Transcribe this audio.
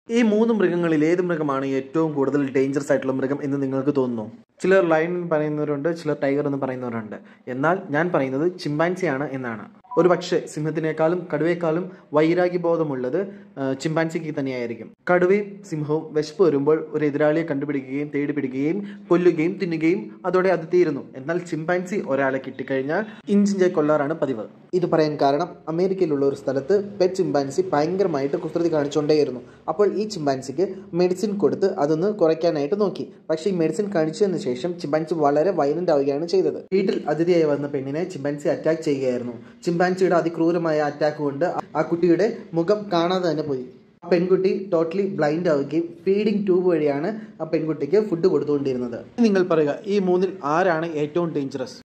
ഈ മൂന്ന് മൃഗങ്ങളിൽ ഏത് മൃഗമാണ് ഏറ്റവും കൂടുതൽ ഡേഞ്ചറസ് ആയിട്ടുള്ള മൃഗം എന്ന് നിങ്ങൾക്ക് തോന്നുന്നു ചിലർ ലയൺ എന്ന് പറയുന്നവരുണ്ട് ചിലർ ടൈഗർ എന്ന് പറയുന്നവരുണ്ട് എന്നാൽ ഞാൻ പറയുന്നത് ചിമ്പാൻസിയാണ് എന്നാണ് ഒരു പക്ഷേ സിംഹത്തിനേക്കാളും കടുവയെക്കാളും വൈരാഗ്യബോധമുള്ളത് ആ, ചിമ്പാൻസിക്ക് തന്നെയായിരിക്കും കടുവയും സിംഹവും വിശപ്പ് വരുമ്പോൾ ഒരു എതിരാളിയെ കണ്ടുപിടിക്കുകയും തേടി പിടിക്കുകയും കൊല്ലുകയും തിന്നുകയും അതോടെ അത് തീരുന്നു എന്നാൽ ചിമ്പാൻസി ഒരാളെ കിട്ടിക്കഴിഞ്ഞാൽ ഇഞ്ചിഞ്ചെ കൊല്ലാറാണ് പതിവ് ഇത് പറയാൻ കാരണം അമേരിക്കയിലുള്ള ഒരു സ്ഥലത്ത് പെറ്റ് ചിമ്പാൻസി ഭയങ്കരമായിട്ട് കുസൃതി കാണിച്ചുകൊണ്ടേയിരുന്നു അപ്പോൾ ഈ ചിമ്പാൻസിക്ക് മെഡിസിൻ കൊടുത്ത് അതൊന്ന് കുറയ്ക്കാനായിട്ട് നോക്കി പക്ഷേ ഈ മെഡിസിൻ കഴിച്ചതിന് ശേഷം ചിമ്പാൻസി വളരെ വയലന്റ് ആവുകയാണ് ചെയ്തത് വീട്ടിൽ അതിഥിയായി വന്ന പെണ്ണിനെ ചിമ്പാൻസി അറ്റാക്ക് ചെയ്യുകയായിരുന്നു ചിമ്പാൻസിയുടെ അതിക്രൂരമായ അറ്റാക്ക് കൊണ്ട് ആ കുട്ടിയുടെ മുഖം കാണാതെ തന്നെ പോയി ആ പെൺകുട്ടി ടോട്ടലി ബ്ലൈൻഡ് ആവുകയും ഫീഡിംഗ് ട്യൂബ് വഴിയാണ് ആ പെൺകുട്ടിക്ക് ഫുഡ് കൊടുത്തുകൊണ്ടിരുന്നത് നിങ്ങൾ പറയുക ഈ മൂന്നിൽ ആരാണ് ഏറ്റവും ഡേഞ്ചറസ്